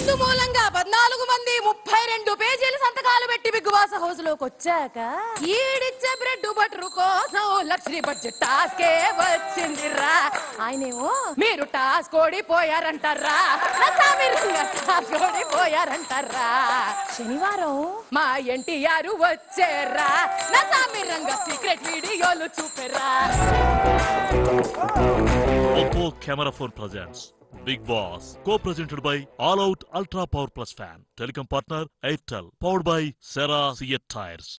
అందు మూలంగా పద్నాలుగు మంది ముప్పై రెండు పేజీలు సంతకాలు పెట్టి బిగ్ బాస్ హౌస్ లోకి వచ్చాక ఈడిచ్చే బ్రెడ్ బటర్ కోసం లక్ష్మీ బడ్జెట్ టాస్కే వచ్చిందిరా ఆయనేమో మీరు టాస్క్ ఓడిపోయారంటారా నచ్చా మీరు టాస్క్ ఓడిపోయారంటారా శనివారం మా ఎన్టీఆర్ వచ్చారా నచ్చా మీరంగా సీక్రెట్ వీడియోలు చూపెరా Oppo Camera Phone presents Big Boss, co-presented by All Out Ultra Power Plus Fan. Telecom partner Airtel, powered by Serra Fiat Tires.